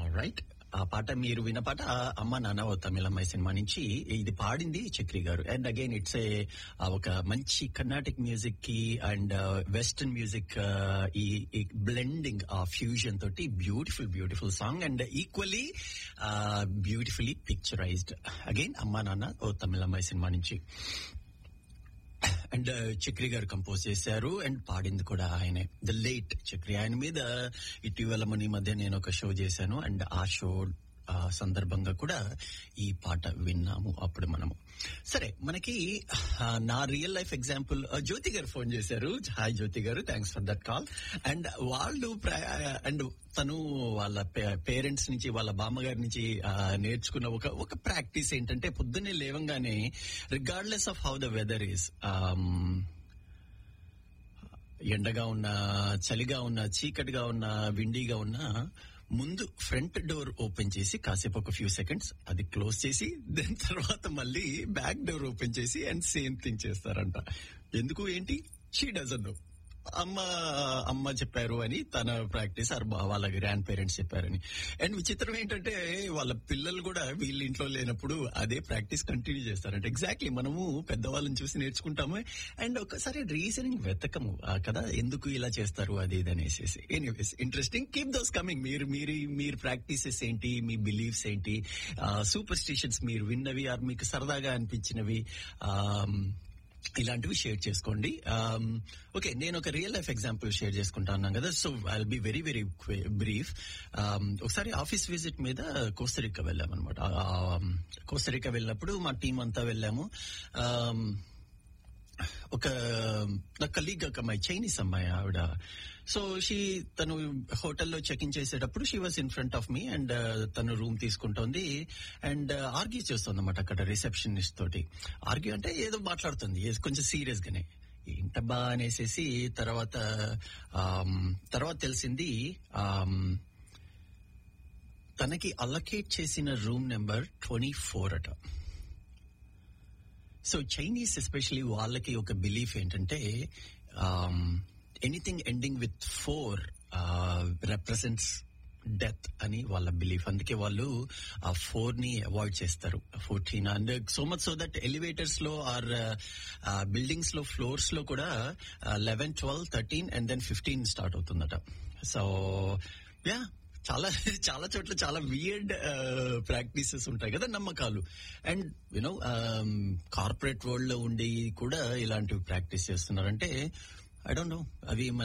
right ఆ పాట మీరు విన్న పాట అమ్మ నాన్న ఓ తమిళమ్మాయి సినిమా నుంచి ఇది పాడింది చక్రి గారు అండ్ అగైన్ ఇట్స్ ఏ ఒక మంచి కర్ణాటిక్ మ్యూజిక్ కి అండ్ వెస్టర్న్ మ్యూజిక్ ఈ బ్లెండింగ్ ఆ ఫ్యూజన్ తోటి beautiful beautiful song and equally beautifully picturized again Amma Nanna O Tamilammayi cinema నుంచి అండ్ చక్రి గారు కంపోజ్ చేశారు అండ్ పాడింది కూడా ఆయనే ద లేట్ చక్రి ఆయన మీద ఇటీవల మన ఈ మధ్య నేను ఒక షో చేశాను అండ్ ఆ షో ఆ సందర్భంగా కూడా ఈ పాట విన్నాము అప్పుడు మనము సరే మనకి ఆ, నా రియల్ లైఫ్ ఎగ్జాంపుల్ జ్యోతి గారు ఫోన్ చేశారు హాయ్ జ్యోతి గారు thanks for that call and వాళ్ళు అండ్ తను వాళ్ళ పేరెంట్స్ నుంచి వాళ్ళ బామ్మగారి నుంచి ఆ, నేర్చుకున్న ఒక ఒక ప్రాక్టీస్ ఏంటంటే పొద్దున్నే లేవంగానే regardless of how the weather is ఎండగా ఉన్న చలిగా ఉన్న చీకటిగా ఉన్న విండీగా ఉన్న ముందు ఫ్రంట్ డోర్ ఓపెన్ చేసి కాసేపు ఒక ఫ్యూ సెకండ్స్ అది క్లోజ్ చేసి దాని తర్వాత మళ్ళీ బ్యాక్ డోర్ ఓపెన్ చేసి అండ్ సేమ్ థింగ్ చేస్తారంట ఎందుకు ఏంటి షీ డజన్ నో అమ్మ అమ్మ చెప్పారు అని తన ప్రాక్టీస్ ఆర్ వాళ్ళ గ్రాండ్ పేరెంట్స్ చెప్పారని అండ్ విచిత్రం ఏంటంటే వాళ్ళ పిల్లలు కూడా వీళ్ళ ఇంట్లో లేనప్పుడు అదే ప్రాక్టీస్ కంటిన్యూ చేస్తారంట ఎగ్జాక్ట్లీ మనము పెద్దవాళ్ళని చూసి నేర్చుకుంటాము అండ్ ఒకసారి రీజనింగ్ వెతకము ఆ, కదా ఎందుకు ఇలా చేస్తారు అది ఇది అనేసి anyways interesting keep those coming మీరు మీరు మీరు ప్రాక్టీసెస్ ఏంటి మీ బిలీఫ్స్ ఏంటి సూపర్ స్టిషన్స్ మీరు విన్నవి ఆర్ మీకు సరదాగా అనిపించినవి ఆ, ఇలాంటివి షేర్ చేసుకోండి ఓకే నేను ఒక రియల్ లైఫ్ ఎగ్జాంపుల్ షేర్ చేసుకుంటా ఉన్నాను కదా so I be very very brief ఒకసారి ఆఫీస్ విజిట్ మీద కోస్తరిక వెళ్ళాం అనమాట కోస్తరిక వెళ్ళినప్పుడు మా టీం అంతా వెళ్ళాము Um, ఒక నా కలీగ్ ఒక అమ్మాయి చైనీస్ అమ్మాయి ఆవిడ సో షీ తను హోటల్లో చెక్ ఇన్ చేసేటప్పుడు she was in front of me and తను రూమ్ తీసుకుంటోంది అండ్ ఆర్గ్యూ చేస్తుంది అనమాట అక్కడ రిసెప్షనిస్ట్ తోటి ఆర్గ్యూ అంటే ఏదో మాట్లాడుతుంది ఏ- కొంచెం సీరియస్ గానే ఏంటబ్బా అనేసేసి తర్వాత ఆమ్, తర్వాత తెలిసింది ఆమ్, తనకి అలకేట్ చేసిన రూమ్ నెంబర్ ట్వంటీ ఫోర్ అట సో చైనీస్ ఎస్పెషలీ వాళ్ళకి ఒక బిలీఫ్ ఏంటంటే anything ending with four represents death అని వాళ్ళ బిలీఫ్ అందుకే వాళ్ళు ఆ ఫోర్ ని అవాయిడ్ చేస్తారు fourteen and so much so that elevators లో ఆర్ బిల్డింగ్స్ లో ఫ్లోర్స్ లో కూడా eleven twelve thirteen and then fifteen start అవుతుందట సో యా చాలా చాలా చోట్ల చాలా వియర్డ్ ప్రాక్టీసెస్ ఉంటాయి కదా నమ్మకాలు అండ్ యునో కార్పొరేట్ వరల్డ్ లో ఉండి కూడా ఇలాంటివి ప్రాక్టీస్ చేస్తున్నారంటే ఐ డోంట్ నో అవి మన